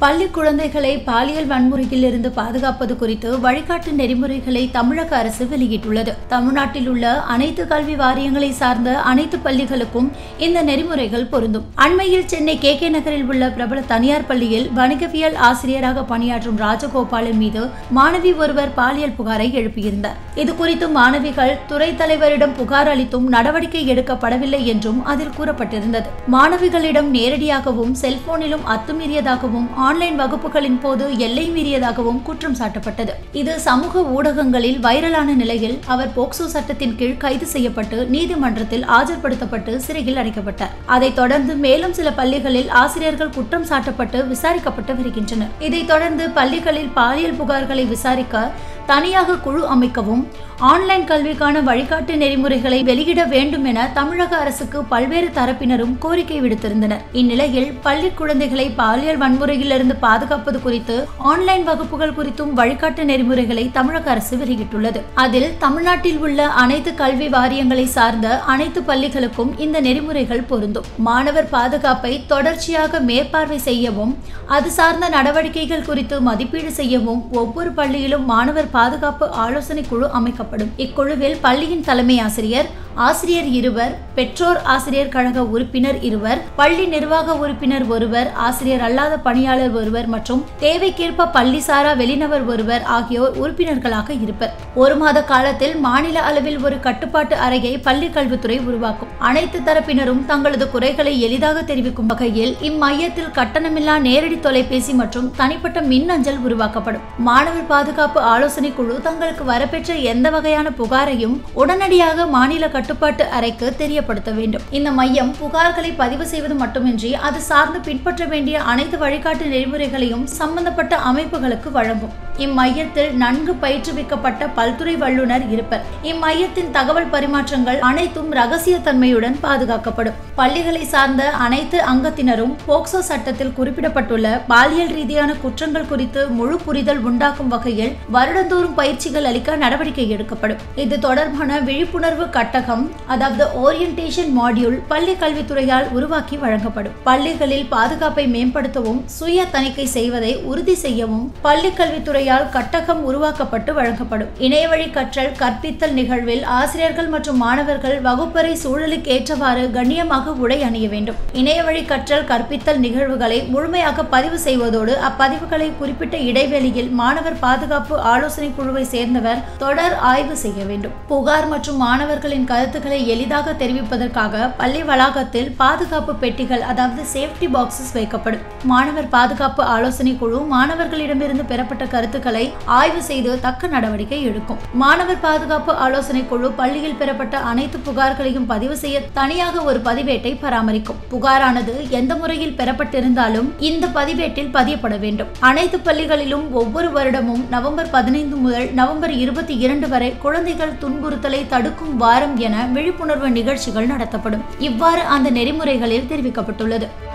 பள்ளி குழந்தைகளை பாலியல் வன்முறையில் இருந்து பாதுகாப்பது குறித்து வழிகாட்டு நெறிமுறைகளை தமிழக அரசு வெளியிட்டுள்ளது தமிழ்நாட்டில் உள்ள அனைத்து கல்வி வாரியங்களை சார்ந்த அனைத்து பள்ளிகளுக்கும் இந்த நெறிமுறைகள் பொருந்தும் அண்மையில் சென்னை கே கே நகரில் உள்ள பிரபல தனியார் பள்ளியில் வணிகவியல் ஆசிரியராக பணியாற்றும் ராஜகோபாலன் மீது மாணவி ஒருவர் பாலியல் புகாரை எழுப்பியிருந்தார் இது குறித்து மாணவிகள் துறை தலைவரிடம் புகார் அளித்தும் நடவடிக்கை எடுக்கப்படவில்லை என்றும் அதில் கூறப்பட்டிருந்தது மாணவிகளிடம் நேரடியாகவும் செல்போனிலும் அத்துமீறியதாகவும் ஆன்லைன் வகுப்புகளின் போது எல்லை மீறியதாகவும் குற்றம் சாட்டப்பட்டது இது சமூக ஊடகங்களில் வைரலான நிலையில் அவர் போக்சோ சட்டத்தின் கீழ் கைது செய்யப்பட்டு நீதிமன்றத்தில் ஆஜர்படுத்தப்பட்டு சிறையில் அடைக்கப்பட்டார் அதைத் தொடர்ந்து மேலும் சில பள்ளிகளில் ஆசிரியர்கள் குற்றம் சாட்டப்பட்டு விசாரிக்கப்பட்டு வருகின்றனர் இதைத் தொடர்ந்து பள்ளிகளில் பாலியல் புகார்களை விசாரிக்க தனியாக குழு அமைக்கவும் ஆன்லைன் கல்விக்கான வழிகாட்டு நெறிமுறைகளை வெளியிட வேண்டும் என தமிழக அரசுக்கு பல்வேறு தரப்பினரும் கோரிக்கை விடுத்திருந்தனர் இந்நிலையில் பள்ளி குழந்தைகளை பாலியல் வன்முறையிலிருந்து பாதுகாப்பது குறித்து ஆன்லைன் வகுப்புகள் குறித்தும் வழிகாட்டு நெறிமுறைகளை தமிழக அரசு வெளியிட்டுள்ளது அதில் தமிழ்நாட்டில் உள்ள அனைத்து கல்வி வாரியங்களை சார்ந்த அனைத்து பள்ளிகளுக்கும் இந்த நெறிமுறைகள் பொருந்தும் மாணவர் பாதுகாப்பை தொடர்ச்சியாக மேற்பார்வை செய்யவும் அது சார்ந்த நடவடிக்கைகள் குறித்து மதிப்பீடு செய்யவும் ஒவ்வொரு பள்ளியிலும் மாணவர் பாதுகாப்பு ஆலோசனை குழு அமைக்கப்படும் இக்குழுவில் பள்ளியின் தலைமை ஆசிரியர் ஆசிரியர் இருவர் பெற்றோர் ஆசிரியர் கழக உறுப்பினர் இருவர் பள்ளி நிர்வாக உறுப்பினர் ஒருவர் ஆசிரியர் அல்லாத பணியாளர் ஒருவர் மற்றும் தேவைக்கேற்ப பள்ளி சாரா வெளிநபர் ஒருவர் ஆகியோர் உறுப்பினர்களாக இருப்பர் ஒரு மாத காலத்தில் மாநில அளவில் ஒரு கட்டுப்பாட்டு அறையை பள்ளி கல்வித்துறை உருவாக்கும் அனைத்து தரப்பினரும் தங்களது குறைகளை எளிதாக தெரிவிக்கும் வகையில் இம்மையத்தில் கட்டணமில்லா நேரடி தொலைபேசி மற்றும் தனிப்பட்ட மின்னஞ்சல் உருவாக்கப்படும் மாணவர் பாதுகாப்பு ஆலோசனை குழு தங்களுக்கு வரப்பெற்ற எந்த வகையான புகாரையும் உடனடியாக மாநில கட்டுப்பாட்டு அறைக்கு தெரியப்படுத்த வேண்டும் இந்த மையம் புகார்களை பதிவு செய்வது மட்டுமின்றி அது சார்ந்து பின்பற்ற வேண்டிய அனைத்து வழிகாட்டு நெறிமுறைகளையும் சம்பந்தப்பட்ட அமைப்புகளுக்கு வழங்கும் இம்மையத்தில் நன்கு பயிற்றுவிக்கப்பட்ட பல்துறை வல்லுநர் இருப்பர் இம்மையத்தின் தகவல் பரிமாற்றங்கள் அனைத்தும் ரகசிய தன்மையுடன் பாதுகாக்கப்படும் பள்ளிகளை சார்ந்த அனைத்து அங்கத்தினரும் போக்சோ சட்டத்தில் குறிப்பிடப்பட்டுள்ள பாலியல் ரீதியான குற்றங்கள் குறித்து முழு புரிதல் உண்டாக்கும் வகையில் வருடந்தோறும் பயிற்சிகள் அளிக்க நடவடிக்கை எடுக்கப்படும் இது தொடர்பான விழிப்புணர்வு கட்டகம் அதாவது ஓரியன்டேஷன் மாடியூல் பள்ளி கல்வித்துறையால் உருவாக்கி வழங்கப்படும் பள்ளிகளில் பாதுகாப்பை மேம்படுத்தவும் சுய தணிக்கை செய்வதை உறுதி செய்யவும் பள்ளி கல்வித்துறையால் கட்டகம் உருவாக்கப்பட்டு வழங்கப்படும் இணையவழி கற்றல் கற்பித்தல் நிகழ்வில் ஆசிரியர்கள் மற்றும் மாணவர்கள் வகுப்பறை சூழலுக்கு ஏற்றவாறு கண்ணியமாக உடை அணிய வேண்டும் இணையவழி கற்றல் கற்பித்தல் நிகழ்வுகளை முழுமையாக பதிவு செய்வதோடு அப்பதிவுகளை குறிப்பிட்ட இடைவெளியில் மாணவர் பாதுகாப்பு ஆலோசனை குழுவை சேர்ந்தவர் தொடர் ஆய்வு செய்ய வேண்டும் புகார் மற்றும் மாணவர்களின் கருத்துக்களை எளிதாக தெரிவிப்பதற்காக பள்ளி வளாகத்தில் பாதுகாப்பு பெட்டிகள் அதாவது சேஃப்டி பாக்ஸஸ் வைக்கப்படும் மாணவர் பாதுகாப்பு ஆலோசனை குழு மாணவர்களிடமிருந்து பெறப்பட்ட கருத்துக்களை ஆய்வு செய்து தக்க நடவடிக்கை எடுக்கும் மாணவர் பாதுகாப்பு ஆலோசனை குழு பள்ளியில் பெறப்பட்ட அனைத்து புகார்களையும் பதிவு செய்ய தனியாக ஒரு பதிவேட்டை பராமரிக்கும் புகாரானது எந்த முறையில் பெறப்பட்டிருந்தாலும் இந்த பதிவேட்டில் பதியப்பட வேண்டும் அனைத்து பள்ளிகளிலும் ஒவ்வொரு வருடமும் நவம்பர் பதினைந்து முதல் நவம்பர் இருபத்தி இரண்டு வரை குழந்தைகள் துன்புறுத்தலை தடுக்கும் வாரம் என விழிப்புணர்வு நிகழ்ச்சிகள் நடத்தப்படும் இவ்வாறு அந்த நெறிமுறைகளில் தெரிவிக்கப்பட்டுள்ளது